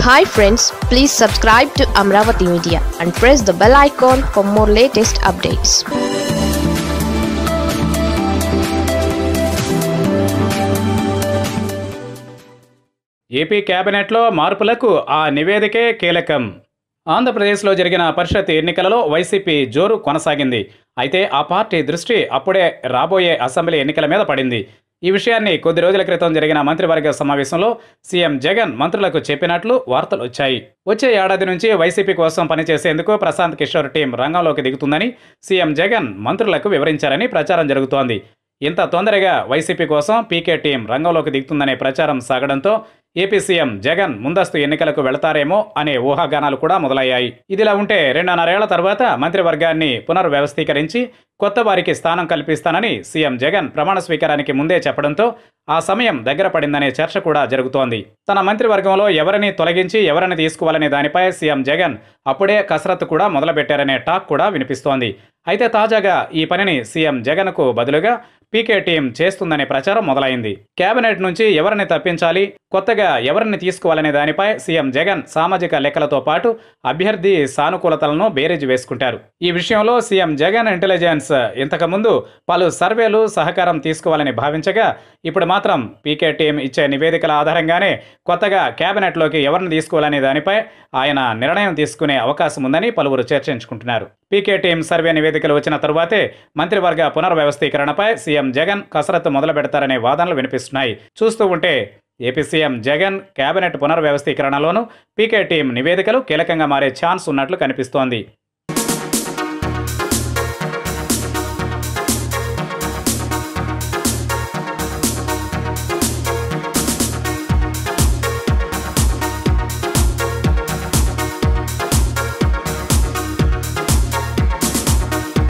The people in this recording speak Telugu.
hi friends please subscribe to Amaravati media and press the bell icon for more latest updates AP కేబినెట్లో మార్పులకు ఆ నివేదికే కీలకం ఆంధ్రప్రదేశ్లో జరిగిన పరిషత్ ఎన్నికలలో వైసీపీ జోరు కొనసాగింది అయితే ఆ పార్టీ దృష్టి అప్పుడే రాబోయే అసెంబ్లీ ఎన్నికల మీద పడింది ఈ విషయాన్ని కొద్ది రోజుల క్రితం జరిగిన మంత్రివర్గ సమావేశంలో సీఎం జగన్ మంత్రులకు చెప్పినట్లు వార్తలు వచ్చాయి వచ్చే ఏడాది నుంచి వైసీపీ కోసం పనిచేసేందుకు ప్రశాంత్ కిషోర్ టీం రంగంలోకి దిగుతుందని సీఎం జగన్ మంత్రులకు వివరించారని ప్రచారం జరుగుతోంది ఇంత తొందరగా వైసీపీ కోసం పీకే టీం రంగంలోకి దిగుతుందనే ప్రచారం సాగడంతో ఏపీ సీఎం జగన్ ముందస్తు ఎన్నికలకు వెళతారేమో అనే ఊహాగానాలు కూడా మొదలయ్యాయి ఇదిలా ఉంటే రెండున్నరేళ్ల తర్వాత మంత్రివర్గాన్ని పునర్వ్యవస్థీకరించి కొత్త వారికి స్థానం కల్పిస్తానని సీఎం జగన్ ప్రమాణ స్వీకారానికి ముందే చెప్పడంతో ఆ సమయం దగ్గర పడిందనే చర్చ కూడా జరుగుతోంది తన మంత్రివర్గంలో ఎవరిని తొలగించి ఎవరిని తీసుకోవాలనే దానిపై సీఎం జగన్ అప్పుడే కసరత్తు కూడా మొదలుపెట్టారనే టాక్ కూడా వినిపిస్తోంది అయితే తాజాగా ఈ పనిని సీఎం జగన్కు బదులుగా పీకే టీం చేస్తుందనే ప్రచారం మొదలైంది కేబినెట్ నుంచి ఎవరిని తప్పించాలి కొత్తగా ఎవరిని తీసుకోవాలనే దానిపై సీఎం జగన్ సామాజిక లెక్కలతో పాటు అభ్యర్థి సానుకూలతలను బేరీజు వేసుకుంటారు ఈ విషయంలో సీఎం జగన్ ఇంటెలిజెన్స్ ఇంతకుముందు పలు సర్వేలు సహకారం తీసుకోవాలని భావించగా ఇప్పుడు మాత్రం పీకే టీం ఇచ్చే నివేదికల ఆధారంగానే కొత్తగా కేబినెట్లోకి ఎవరిని తీసుకోవాలనే దానిపై ఆయన నిర్ణయం తీసుకునే అవకాశం ఉందని పలువురు చర్చించుకుంటున్నారు పీకే టీం సర్వే నివేదికలు వచ్చిన తరువాతే మంత్రివర్గ పునర్వ్యవస్థీకరణపై సీఎం జగన్ కసరత్తు మొదలు పెడతారనే వాదనలు వినిపిస్తున్నాయి చూస్తూ ఉంటే ఏపీ సీఎం జగన్ కేబినెట్ పునర్వ్యవస్థీకరణలోనూ పీకే టీం నివేదికలు కీలకంగా మారే ఛాన్స్ ఉన్నట్లు కనిపిస్తోంది